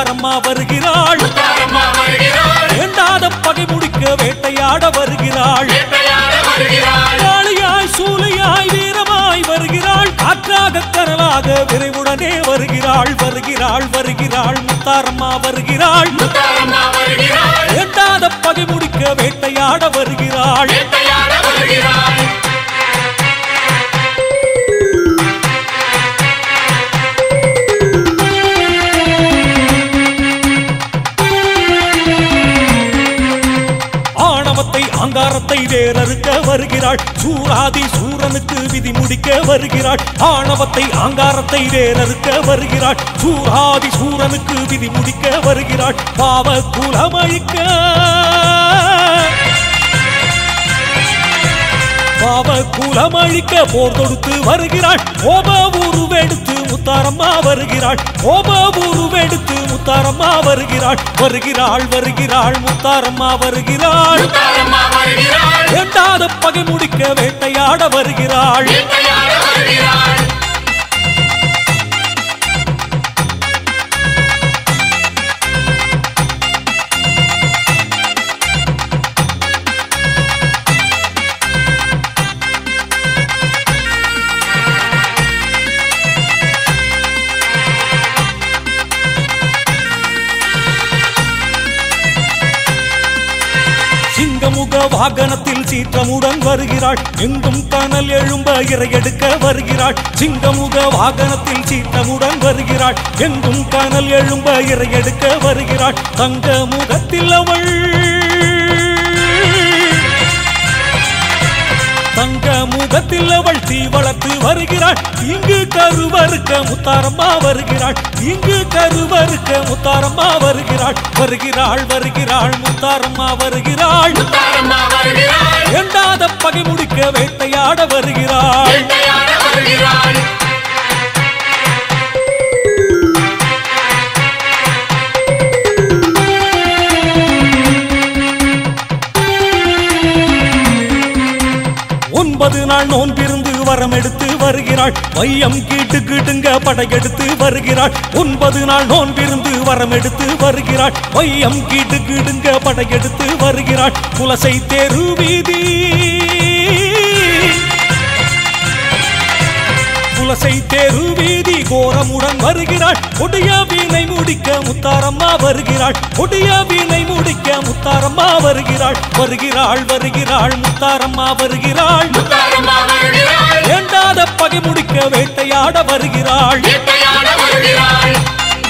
முத்தாரம்மா வருகிறாள் முத்தாரம்மா வருகிறாள் வேண்டாத பகை முடிக்க வேட்டையாட வருகிறாள் வேட்டையாட வருகிறாள் காளியாய் சூலையாய் வீரமாய் வருகிறாள் காற்றாக கனலாக விரைவுடனே வருகிறாள் வருகிறாள் வருகிறாள் முத்தாரம்மா வருகிறாள் முத்தாரம்மா வருகிறாள் வேண்டாத பகை முடிக்க வேட்டையாட வருகிறாள் வேட்டையாட வருகிறாள் ஆணவத்தை அங்காரத்தை வேறறுக்க வருகிறாள் சூராதி சூரனுக்கு விதி முடிக்க வருகிறாள் ஆணவத்தை அங்காரத்தை வேறறுக்க வருகிறாள் சூராதி சூரனுக்கு விதி முடிக்க வருகிறாள் பாவ குலமழிக்க பாவ குலமழிக்க போர் தொடுத்து வருகிறாள் கோப உருவெடுத்து முத்தாரம்மா வருகிறாள் கோப உருவெடுத்து முத்தாரம்மா வருகிறாள் வருகிறாள் வருகிறாள் முத்தாரம்மா வருகிறாள் முத்தாரம்மா வருகிறாள் வேண்டாத பகை முடிக்க வேட்டையாட வருகிறாள் வேட்டையாட வருகிறாள் சிங்கமுக வாகனத்தில் சீற்றமுடன் வருகிறாள் எங்கும் கனல் எழும்ப இறையெடுக்க வருகிறாள் சிங்கமுக வாகனத்தில் சீற்றமுடன் வருகிறாள் எங்கும் கனல் எழும்ப இறையெடுக்க வருகிறாள் தங்க முகத்தில் அவள் தங்க முகத்தில் அவள் தீ வளர்த்து வருகிறாள் இங்கு கருவறுக்க முத்தாரம்மா வருகிறாள் இங்கு கருவறுக்க முத்தாரம்மா வருகிறாள் வருகிறாள் வருகிறாள் முத்தாரம்மா வருகிறாள் முத்தாரம்மா வருகிறாள் வேண்டாத பகை முடிக்க வேட்டையாட வருகிறாள் வேட்டையாட வருகிறாள் ஒன்பது நாள் நோன்பிருந்து வரம் எடுத்து வருகிறாள் வையம் கீட்டு கீட்டுங்க படையெடுத்து வருகிறாள் ஒன்பது நாள் நோன்பிருந்து வரம் எடுத்து வருகிறாள் வையம் கீட்டு கீடுங்க படையெடுத்து வருகிறாள் குலசை தெரு வீதி குலசை தெரு வீதி கோரமுடன் வருகிறாள் கொடிய வீணை முடிக்க முத்தாரம்மா வருகிறாள் கொடிய வீணை முடிக்க முத்தாரம்மா வருகிறாள் வருகிறாள் வருகிறாள் முத்தாரம்மா வருகிறாள் முத்தாரம்மா வருகிறாள் வேண்டாத பகை முடிக்க வேட்டையாட வருகிறாள் வேட்டையாட வருகிறாள்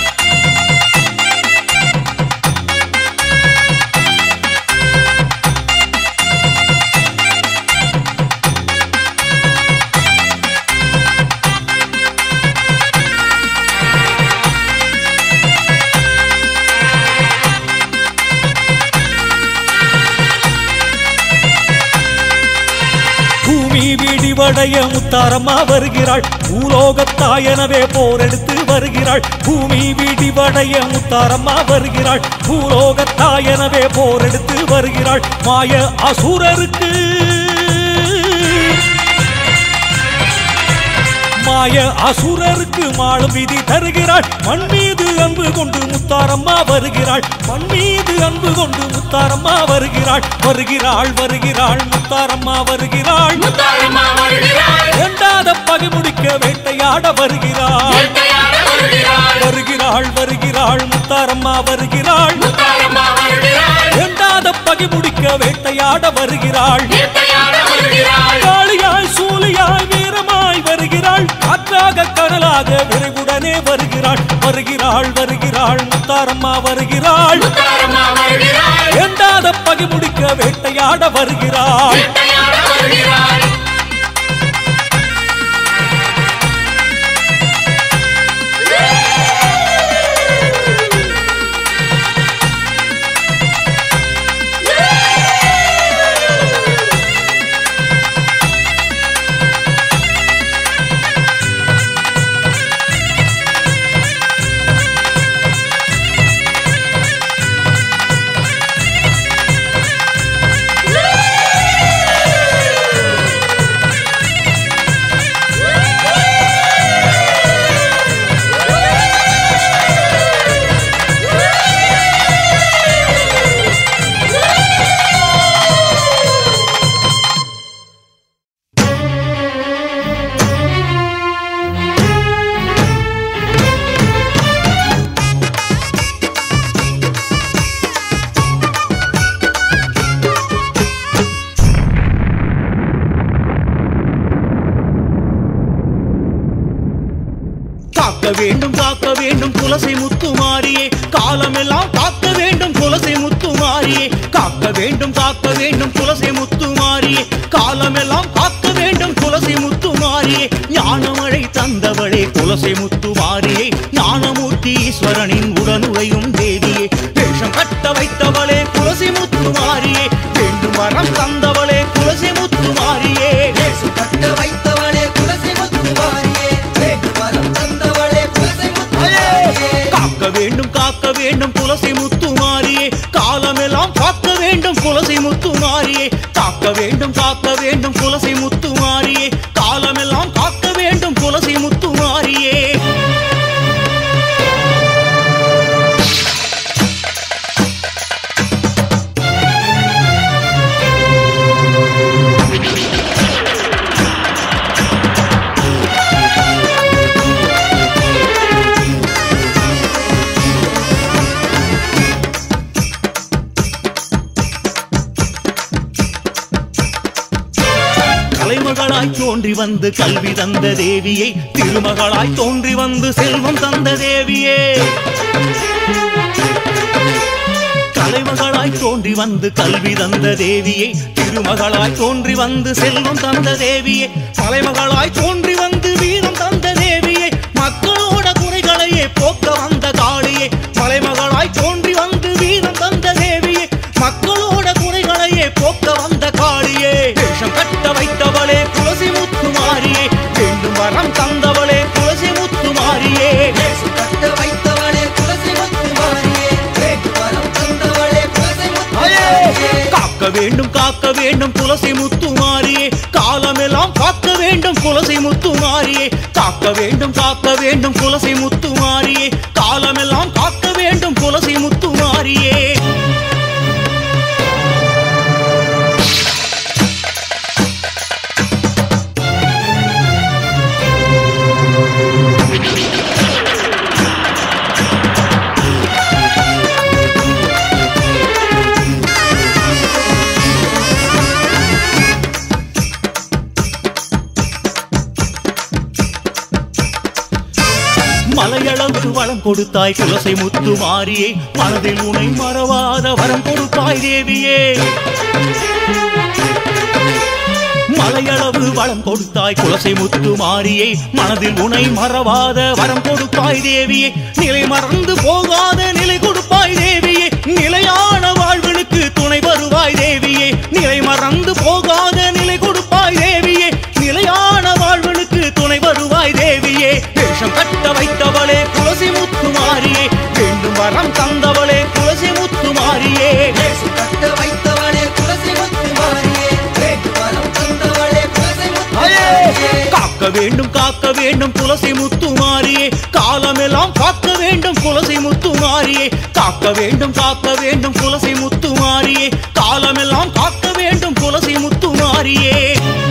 பூமி விடிவடைய முத்தாரம்மா வருகிறாள் பூலோகத்தாயனவே போரெடுத்து வருகிறாள் பூமி விடிவடைய முத்தாரம்மா வருகிறாள் பூலோகத்தாயனவே போரெடுத்து வருகிறாள் மாய அசுரருக்கு மாய அசுரருக்கு மாளும் விதி தருகிறாள் மண் மீது அன்பு கொண்டு முத்தாரம்மா வருகிறாள் மண் மீது அன்பு கொண்டு முத்தாரம்மா வருகிறாள் வருகிறாள் வருகிறாள் முத்தாரம்மா வருகிறாள் முத்தாரம்மா வருகிறாள் வேண்டாத பகை முடிக்க வேட்டையாட வருகிறாள் வேட்டையாட வருகிறாள் வருகிறாள் வருகிறாள் முத்தாரம்மா வருகிறாள் முத்தாரம்மா வருகிறாள் வேண்டாத பகை முடிக்க வேட்டையாட வருகிறாள் வேட்டையாட வருகிறாள் காளியாய் சூலியாய் வீரமாய் வருகிறாள் காற்றாக கடலாக விரைவுடனே வருகிறாள் வருகிறாள் வருகிறாள் முத்தாரம்மா வருகிறாள் முத்தாரம்மா வருகிறாள் வேண்டாத பகை முடிக்க வேட்டையாட வருகிறாள் வேட்டையாட வருகிறாள் வேண்டும் காக்க வேண்டும் குலசை முத்துமாரியே காலமெல்லாம் காக்க வேண்டும் குலசை முத்துமாரியே காக்க வேண்டும் காக்க வேண்டும் குலசை முத்துமாரியே காலமெல்லாம் காக்க வேண்டும் குலசை முத்துமாரியே ஞானமழை தந்தவளே குலசை முத்துமாரியே ஞானமூர்த்தி ஈஸ்வரனின் உடனுறையும் தேவியே வேஷம் கட்ட வைத்தவளே குலசை முத்துமாரியே வேண்டும் வரம் தந்தவளே குலசை முத்துமாரியே இயேசு கட்ட வைத்தவளே குலசை முத்துமாரியே வேண்டும் வரம் தந்தவளே குலசை முத்துமாரியே காக்க வேண்டும் காக்க வேண்டும் குலசை முத்துமாரியே காலமெல்லாம் காக்க வேண்டும் குலசை முத்துமாரியே காக்க வேண்டும் காக்க வேண்டும் குலசை முத்துமாரியே காலமெல்லாம் காக்க வேண்டும் குலசை முத்துமாரியே கலைமகளாய் தோன்றி வந்து கல்வி தந்த தேவியை திருமகளாய் தோன்றி வந்து செல்வம் தந்த தேவியே தலைமகளாய் தோன்றி வந்து கல்வி தந்த தேவியை திருமகளாய் தோன்றி வந்து செல்வம் தந்த தேவியே தலைமகளாய் தோன்றி வந்து வீரம் தந்த தேவியை மக்களோட குறைகளையே போக்க வந்த காளியே தலைமகளாய் தோன்றி வந்து வீரம் தந்த தேவியே மக்களோட குறைகளையே போக்க வந்த காளியே வேஷம் கட்ட வைத்தவளே துளசி முத்துமாரியே வேண்டும் வரம் தந்தவளே துளசி முத்துமாரியே இயேசு கட்ட வைத்தவளே குலசை முத்துமாரியே வேண்டும் வரம் தந்தவளே குலசை முத்துமாரியே காக்க வேண்டும் காக்க வேண்டும் குலசை முத்துமாரியே காலமெல்லாம் காக்க வேண்டும் குலசை முத்துமாரியே காக்க வேண்டும் காக்க வேண்டும் குலசை முத்துமாரியே காலமெல்லாம் காக்க வேண்டும் குலசை முத்துமாரியே மலையளவு வளம் கொடுத்தாய் குலசை முத்து மாறியே மனதில் உனை மறவாத வரம் கொடுத்தாய் தேவியே மலையளவு வளம் கொடுத்தாய் குலசை முத்து மாறியே மனதில் உனை மறவாத வரம் கொடுப்பாய் தேவியே நிலை மறந்து போகாத நிலை கொடுப்பாய் தேவியே நிலையான வாழ்வனுக்கு துணை வருவாய் தேவியே நிலை மறந்து போகாத நிலை கொடுப்பாய் தேவியே நிலையான வாழ்வனுக்கு துணை வருவாய் தேவியே வேஷம் கட்ட வைத்தவளே குலசி முத்துமாரியே வேண்டும் வரம் தந்தவளே குலசி முத்துமாரியே இயேசு கட்ட வைத்தவளே குலசை முத்துமாரியே வேண்டும் வரம் தந்தவளே குலசை முத்துமாரியே காக்க வேண்டும் காக்க வேண்டும் குலசி முத்துமாரியே காலமெல்லாம் காக்க வேண்டும் குலசி முத்துமாரியே காக்க வேண்டும் காக்க வேண்டும் குலசி முத்துமாரியே காலமெல்லாம் காக்க வேண்டும் குலசி முத்துமாரியே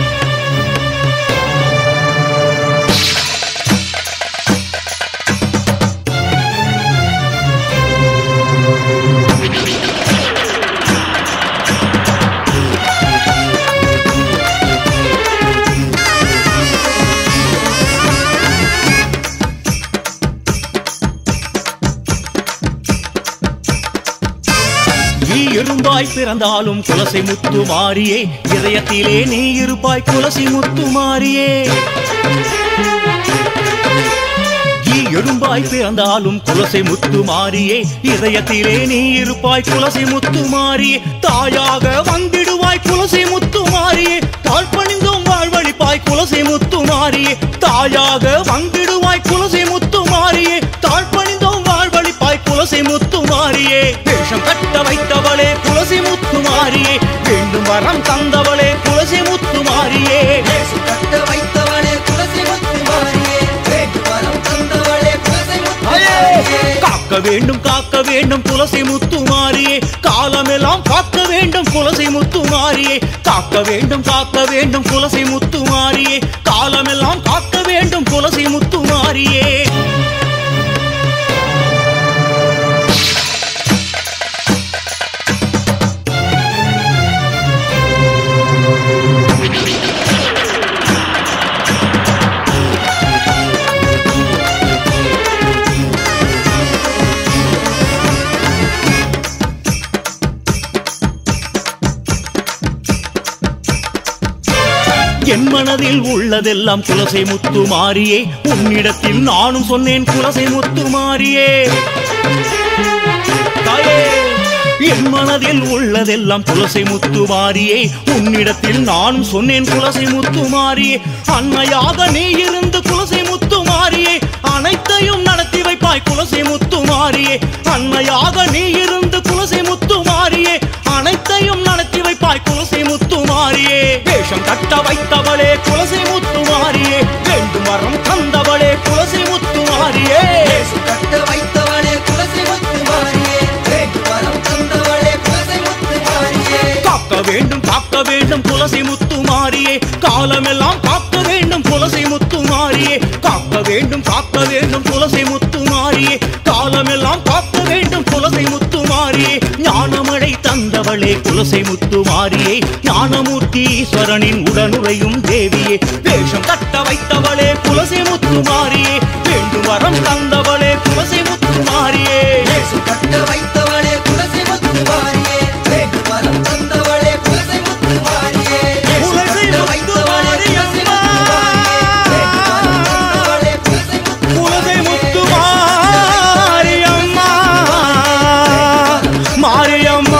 நீ எறும்பாய் பிறந்தாலும் குலசை முத்து மாறியே இதயத்திலே நீ இருப்பாய் குலசி முத்து மாறியே நீ எறும்பாய் பிறந்தாலும் குலசை முத்து மாறியே இதயத்திலே நீ இருப்பாய் குலசை முத்து மாறியே தாயாக வந்திடுவாய் குலசை முத்து மாறியே தாழ்பணிந்தும் வாழ்வழிப்பாய் குலசை முத்து மாறியே தாயாக வந்திடுவாய் குலசை முத்து மாறியே தாழ்பணிந்தும் வாழ்வழிப்பாய் குலசை முத்து மாறியே வேஷம் கட்ட வைத்தவளே குலசி முத்து மாறியே வேண்டும் வரம் தந்தவளே குலசி முத்து மாறியே இயேசு கட்ட வைத்தவளே குலசை முத்துமாரியே வேண்டும் வரம் தந்தவளே குலசை முத்துமாரியே காக்க வேண்டும் காக்க வேண்டும் குலசை முத்துமாரியே காலமெல்லாம் காக்க வேண்டும் குலசை முத்துமாரியே காக்க வேண்டும் காக்க வேண்டும் குலசை முத்துமாரியே காலமெல்லாம் காக்க வேண்டும் குலசை முத்துமாரியே என் மனதில் உள்ளதெல்லாம் குலசை முத்து மாறியே உன்னிடத்தில் நானும் சொன்னேன் குலசை முத்து மாறியே தாயே என் மனதில் உள்ளதெல்லாம் குலசை முத்து மாறியே உன்னிடத்தில் நானும் சொன்னேன் குலசை முத்து மாறியே அன்னையாக நீ இருந்து குலசை முத்து மாறியே அனைத்தையும் நடத்தி வைப்பாய் குலசை முத்து மாறியே அன்னையாக நீ இருந்து குலசை முத்து மாறியே அனைத்தையும் நடத்தி வைப்பாய் குலசை முத்து மாறியே வேஷம் கட்ட வைத்தவளே குலசை முத்து மாறியே வேண்டும் வரம் தந்தவளே குலசை முத்து மாறியே இயேசு கட்ட வைத்தவளே குலசை முத்து மாறியே வேண்டு வரம் தந்தவளே குலசை முத்து மாறியே காக்க வேண்டும் காக்க வேண்டும் குலசை முத்து மாறியே காலமெல்லாம் காக்க வேண்டும் குலசை முத்து மாறியே காக்க வேண்டும் காக்க வேண்டும் குலசை முத்து மாறியே காலமெல்லாம் காக்க வேண்டும் குலசை முத்து மாறியே ஞானமழை தந்தவளே குலசை முத்து மாறியே ஞானமூர்த்தி ஈஸ்வரனின் உடனுறையும் தேவியே வேஷம் கட்ட வைத்தவளே குலசை முத்து மாறியே வேண்டும் வரம் தந்தவளே குலசை முத்து மாறியே இயேசு கட்ட வைத்தவளே குலசை முத்து மாறியே வேண்டு வரம் தந்தவளே குலசை முத்து மாறியே இயேசு குலசை கட்ட முத்து வைத்தவளே குலசை முத்து மாறியே வேண்டு வரம் தந்தவளே குலசை முத்து குலசை முத்து மாரியம்மா மாரியம்மா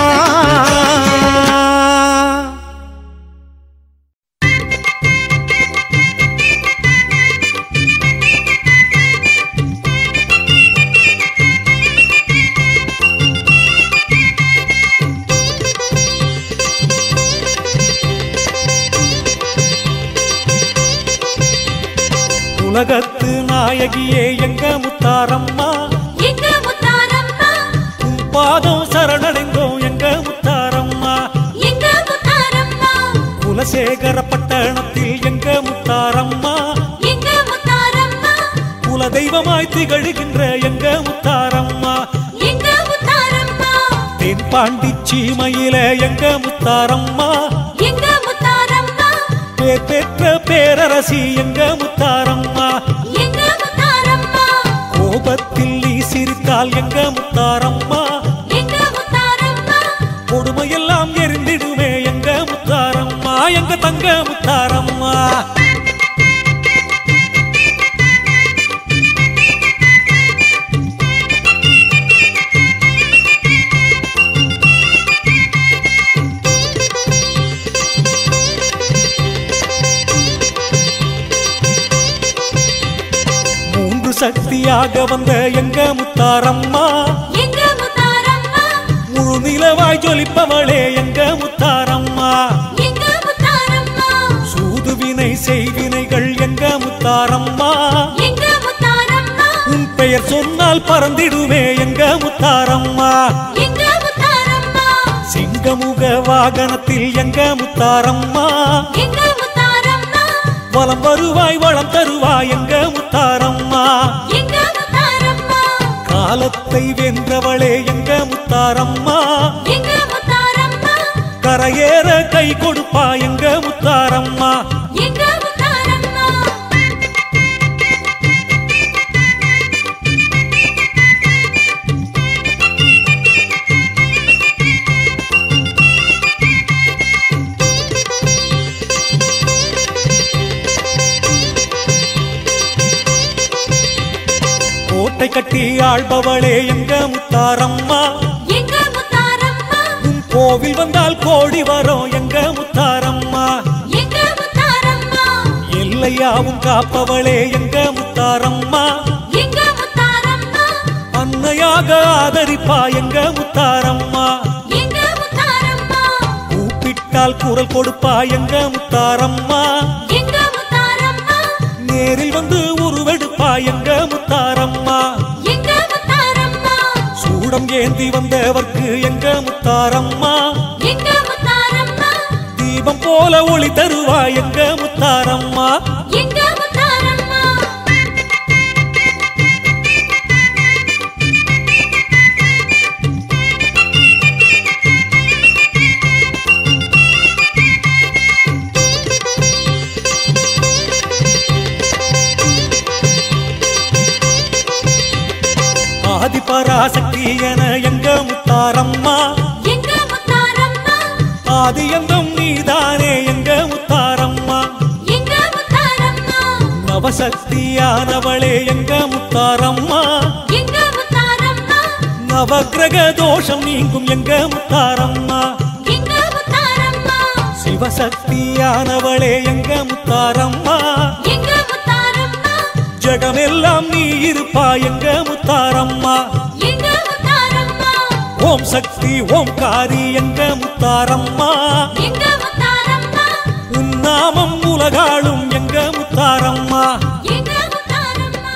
உலகத்து நாயகியே எங்க முத்தாரம்மா எங்க முத்தாரம்மா உன் பாதம் சரணடைந்தோம் எங்க முத்தாரம்மா எங்க முத்தாரம்மா குலசேகர பட்டணத்தில் எங்க முத்தாரம்மா எங்க முத்தாரம்மா குல தெய்வமாய் திகழ்கின்ற எங்க முத்தாரம்மா எங்க முத்தாரம்மா தென்பாண்டி சீமையில எங்க முத்தாரம்மா எங்க முத்தாரம்மா பேர் பெற்ற பேரரசி எங்க முத்தாரம்மா எங்க முத்தாரம்மா கோபத்தில் நீ சிரித்தால் எங்க முத்தாரம்மா எங்க முத்தாரம்மா கொடுமையெல்லாம் எரிந்திடுமே எங்க முத்தாரம்மா எங்க தங்க முத்தாரம்மா மூன்று சக்தியாக வந்த எங்க முத்தாரம்மா எங்க முத்தாரம்மா முழு நிலவாய் ஜொலிப்பவளே எங்க முத்தாரம்மா எங்க முத்தாரம்மா சூதுவினை செய்வினைகள் எங்க முத்தாரம்மா எங்க முத்தாரம்மா உன் பெயர் சொன்னால் பறந்திடுவே எங்க முத்தாரம்மா எங்க முத்தாரம்மா சிங்கமுக வாகனத்தில் எங்க முத்தாரம்மா எங்க முத்தாரம்மா வலம் வருவாய் வளம் தருவாய் எங்க முத்தாரம்மா எங்க முத்தாரம்மா காலத்தை வென்றவளே எங்க முத்தாரம்மா எங்க முத்தாரம்மா கரையேற கை கொடுப்பா எங்க முத்தாரம்மா எங்க முத்தாரம்மா கோட்டை கட்டி ஆள்பவளே எங்க முத்தாரம்மா எங்க முத்தாரம்மா உன் கோவில் வந்தால் கோடி வரும் எங்க முத்தாரம்மா எங்க முத்தாரம்மா எல்லையாவும் காப்பவளே எங்க முத்தாரம்மா எங்க முத்தாரம்மா அன்னையாக ஆதரிப்பா எங்க முத்தாரம்மா எங்க முத்தாரம்மா கூப்பிட்டால் குரல் கொடுப்பா எங்க முத்தாரம்மா எங்க முத்தாரம்மா நேரில் வந்து உருவெடுப்பா எங்க முத்தாரம்மா எங்க முத்தாரம்மா சூடம் ஏந்தி வந்தவர்க்கு எங்க முத்தாரம்மா எங்க முத்தாரம்மா தீபம் போல ஒளி தருவா எங்க முத்தாரம்மா எங்க முத்தாரம்மா ஆதிபராசக்தி என எங்க முத்தாரம்மா எங்க முத்தாரம்மா ஆதி எங்கும் நீதானே எங்க முத்தாரம்மா நவசக்தியானவளே எங்க முத்தாரம்மா எங்க முத்தாரம்மா நவக்கிரக தோஷம் நீங்கும் எங்க முத்தாரம்மா எங்க முத்தாரம்மா சிவசக்தியானவளே எங்க முத்தாரம்மா எங்க முத்தாரம்மா ஜகமெல்லாம் நீ இருப்பா எங்க முத்தாரம்மா எங்க முத்தாரம்மா ஓம் சக்தி ஓம் காரி எங்க முத்தாரம்மா எங்க முத்தாரம்மா உன் நாமம் உலகாளும் எங்க முத்தாரம்மா எங்க முத்தாரம்மா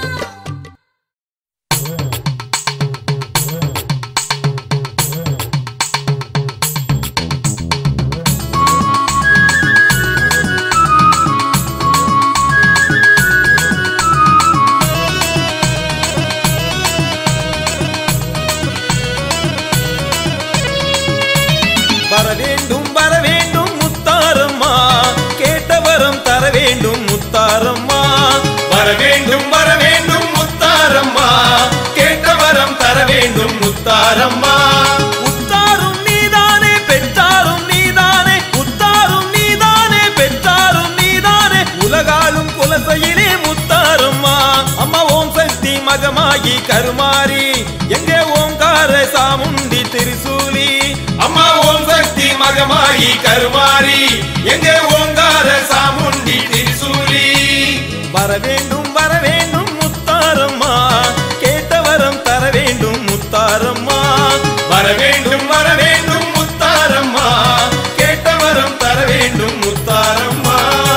வர வேண்டும் வர வேண்டும் முத்தாரம்மா கேட்ட வரம் தர வேண்டும் முத்தாரம்மா வர வேண்டும் வர வேண்டும் முத்தாரம்மா கேட்ட வரம் தர வேண்டும் முத்தாரம்மா உத்தாரும் நீதானே பெற்றாரும் நீதானே உத்தாரும் நீதானே பெற்றாரும் நீதானே உலகாலும் குலசையிலே முத்தாரம்மா அம்மா ஓம் சக்தி மகமாகி கருமாரி எங்கே ஓங்கார சாமுண்டி திரிசூலி அம்மா ஓம் சக்தி மகமாயி கருமாரி எங்கே ஓங்கார சாமுண்டி திரிசூலி வர வேண்டும் வர வேண்டும் முத்தாரம்மா கேட்ட வரம் தர வேண்டும் முத்தாரம்மா வர வேண்டும் வர வேண்டும் முத்தாரம்மா கேட்ட வரம் தர வேண்டும் முத்தாரம்மா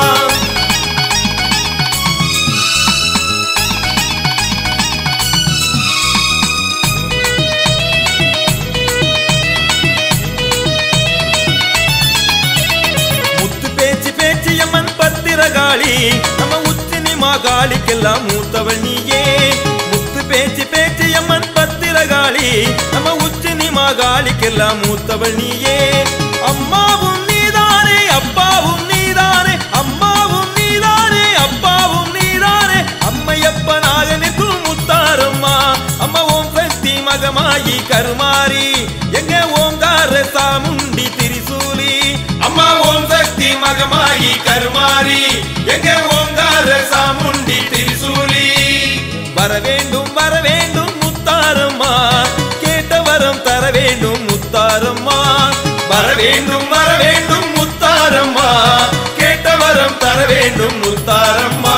முத்து பேச்சு பேச்சு அம்மன் பத்திரகாளி நம்ம உச்சினி மாகாளிக்கெல்லாம் மூத்தவள் நீயே முத்து பேச்சு பேச்சு அம்மன் பத்திரகாளி நம்ம உச்சினி மாகாளிக்கெல்லாம் மூத்தவள் நீயே அம்மாவும் நீதானே அப்பாவும் நீதானே அம்மாவும் நீதானே அப்பாவும் நீதானே அம்மையப்பனாக நிற்கும் முத்தாரம்மா அம்மா ஓம் சக்தி மகமாயி கருமாரி எங்க ஓங்கார சாமுண்டி திரிசூலி அம்மா ஓம் சக்தி மகமாயி கருமாரி எங்கே ஓங்கார சாமுண்டி திரிசூலி வர வேண்டும் வர வேண்டும் முத்தாரம்மா கேட்ட வரம் தர வேண்டும் முத்தாரம்மா வர வேண்டும் வர வேண்டும் முத்தாரம்மா கேட்ட வரம் தர வேண்டும் முத்தாரம்மா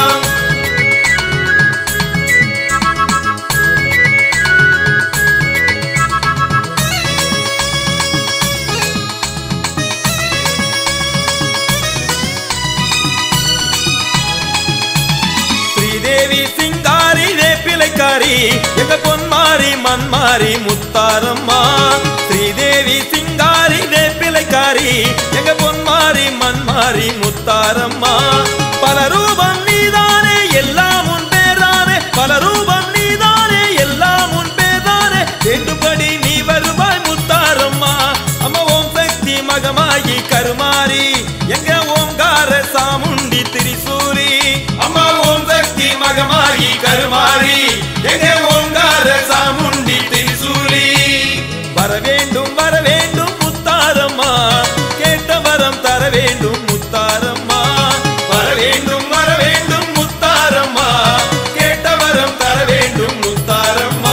ஸ்ரீதேவி சிங்காரி வேப்பிலைக்காரி எங்க பொன்மாரி மண்மாரி முத்தாரம்மா ஸ்ரீதேவி சிங்காரி வேப்பிலைக்காரி எங்க பொன்மாரி மண்மாரி முத்தாரம்மா பல ரூபம் நீதானே எல்லாம் உன் பேரானே பல ரூபம் நீதானே எல்லாம் உன் பேரானே வேண்டும்படி நீ வருவாய் முத்தாரம்மா அம்மா ஓம் சக்தி மகமாயி கருமாரி எங்க ஓங்கார சாமுண்டி திரிசூரி அம்மா ஓம் சக்தி மகமாயி கருமாரி எங்கே ஓங்கார சாமுண்டி திரிசூலி வர வேண்டும் வர வேண்டும் முத்தாரம்மா கேட்ட வரம் தர வேண்டும் முத்தாரம்மா வர வேண்டும் வர வேண்டும் முத்தாரம்மா கேட்ட வரம் தர வேண்டும் முத்தாரம்மா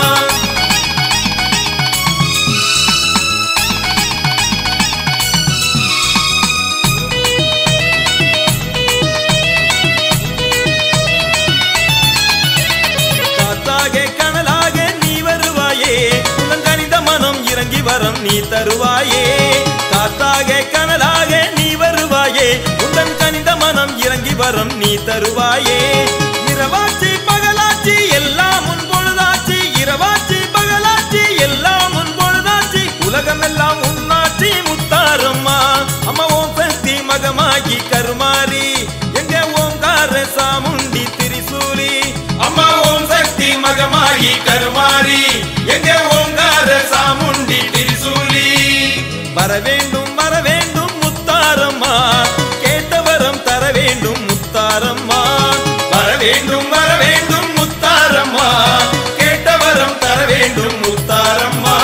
காத்தாக கனலாக நீ வருவாயே உன் கனித மனம் இறங்கி வரம் நீ தருவாயே காத்தாக கனலாக நீ வருவாயே உன் கனித மனம் இறங்கி வரம் நீ தருவாயே இரவாச்சி பகலாச்சி எல்லாம் உன் பொழுதாச்சி இரவாச்சி பகலாச்சி எல்லாம் உன் பொழுதாச்சி உலகமெல்லாம் உன்னாச்சி முத்தாரம்மா அம்மா ஓம் சக்தி மகமாகி கருமாரி எங்க ஓங்கார சாமுண்டி திரிசூலி அம்மா ஓம் சக்தி மகமாயி கருமாரி எங்கே ஓங்கார சாமுண்டி திரிசூலி வர வேண்டும் வர வேண்டும் முத்தாரம்மா கேட்ட வரம் தர வேண்டும் முத்தாரம்மா வர வேண்டும் வர வேண்டும் முத்தாரம்மா கேட்ட வரம் தர வேண்டும் முத்தாரம்மா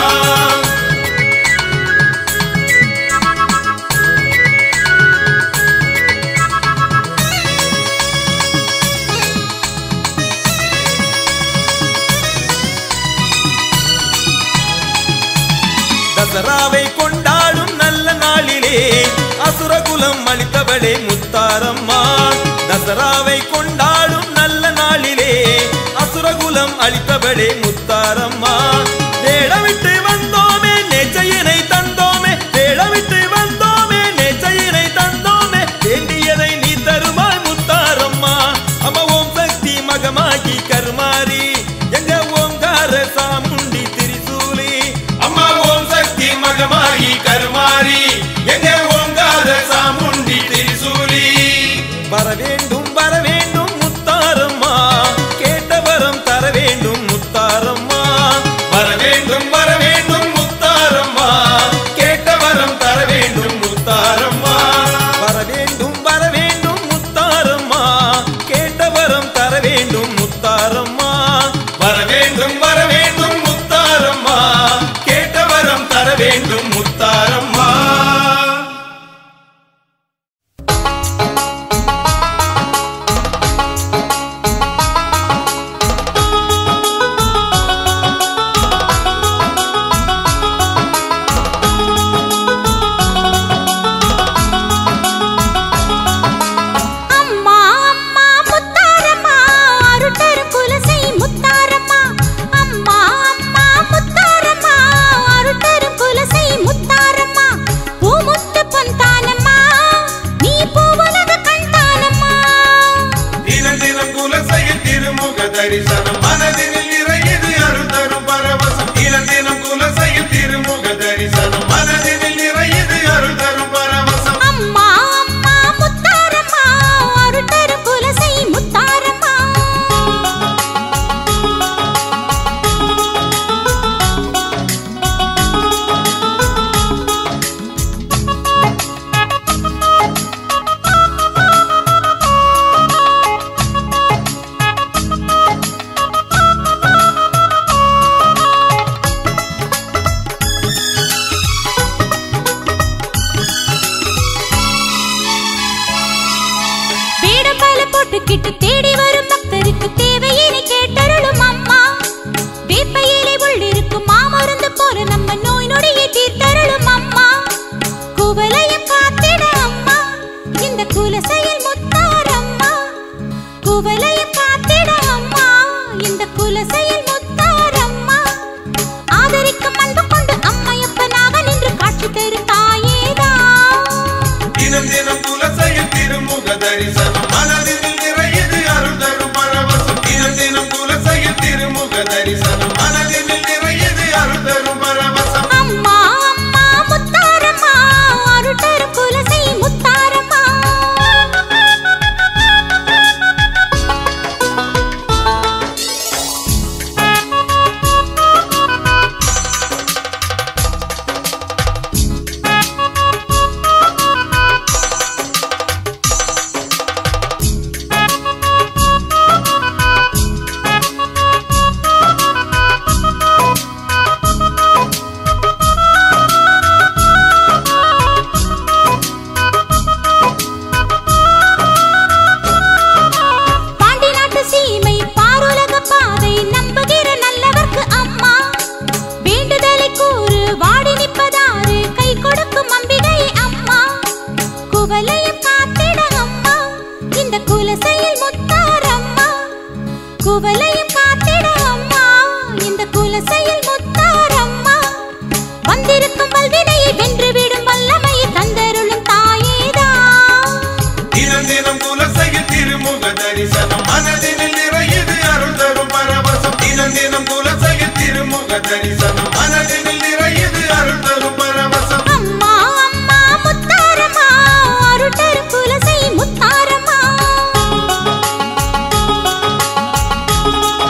அசுரகுலம் அளித்தவளே முத்தாரம்மா தசராவை கொண்டாடும் நல்ல நாளிலே அசுரகுலம் அளித்தவளே முத்தாரம்மா தேடவிட்டு வந்தோமே நெச்சையினை தந்தோமே தேடவிட்டு வந்தோமே நெச்சையினை தந்தோமே வேண்டியதை நீ தருவாய் முத்தாரம்மா அம்மா ஓம் சக்தி மகமாகி கருமாரி எங்க ஓங்கார சாமுண்டி திரிசூலி அம்மா ஓம் சக்தி மகமாயி கருமாரி எங்க ஓங்கார சாமுண்டி திரிசூலி வர வேண்டும் வர வேண்டும் முத்தாரம்மா கேட்ட வரம் தர வேண்டும் முத்தாரம்மா வர வேண்டும் வர வேண்டும் முத்தாரம்மா கேட்ட வரம் தர வேண்டும் முத்தாரம்மா வர வேண்டும் வர வேண்டும் முத்தாரம்மா கேட்ட வரம் தர வேண்டும் முத்தாரம்மா வர வேண்டும் வர வேண்டும் முத்தாரம்மா கேட்ட வரம் தர வேண்டும் முத்தாரம்மா அம்மா அம்மா முத்தாரம்மா அருட்டரும் குலசை முத்தாரம்மா அம்மா அம்மா முத்தாரம்மா அருட்டரும் குலசை முத்தாரம்மா பூமுத்து பொன்தானம்மா நீ பூவுலக கண்தானம்மா தினம் தினம் குலசையில் திருமுக தரிசனம் மனதினில் நிறையது அருள் தரும் பரவசம் தினம் தினம் குலசையில் திருமுக தரிசனம் மனதினில் நிறையது அருள் தரும் பரவசம் அம்மா அம்மா முத்தாரம்மா அருட்டரும் குலசை முத்தாரம்மா வேடம் பல போட்டுக்கிட்டு தேடி வரும் பக்தருக்கு தேவையினை கேட்டருளும் அம்மா வேப்பையிலே உள்ளிருக்கும் மாமருந்து போல நம்ம நோய் நொடியை தீர்த்தருளும் அம்மா குவலையும் காத்திட அம்மா இந்த குலசையில் முத்தாரம்மா குவலையும் காத்திட அம்மா இந்த குலசையில் முத்தாரம்மா ஆதரிக்கும் அன்பு கொண்டு அம்மையப்பனாக நின்று காட்சி தரும் தாயேதான் தினம் தினம் குலசையில் திருமுக தரிசனம் மனதினில் நிறையது அருள் தரும் பரவசம் தினம் தினம் குலசையில் திருமுக தரிசனம் மனதினில் நிறையது அருள் தரும் பரவசம் அம்மா அம்மா முத்தாரம்மா அருட்டரும் குலசை முத்தாரம்மா பாண்டி நாட்டு சீமை பாருலக பாதை நம்புகிற நல்லவர்க்கு அம்மா வேண்டுதலை கூறு வாடி நிற்பதாறு கை கொடுக்கும் அம்பிகை அம்மா குவலையும் காத்திட அம்மா இந்த குலசையில் முத்தாரம்மா குவலையும் காத்திட அம்மா இந்த குலசையில் முத்தாரம்மா வந்திருக்கும் வல்வினையை வென்றுவிடும் வல்லமையை தந்தருளும் தாயேதான் தினம் தினம் குலசையில் திருமுக தரிசனம் மனதினில் நிறையது அருள் தரும் பரவசம் தினம் தினம் குலசையில் திருமுக தரிசனம் மனதினில் நிறையது அருள் தரும் பரவசம் அம்மா அம்மா முத்தாரம்மா அருட்டரும் குலசை முத்தாரம்மா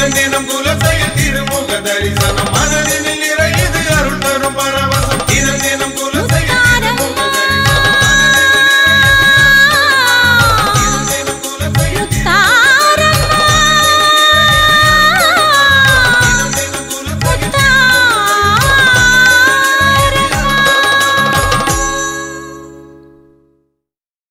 தினம் தினம் குல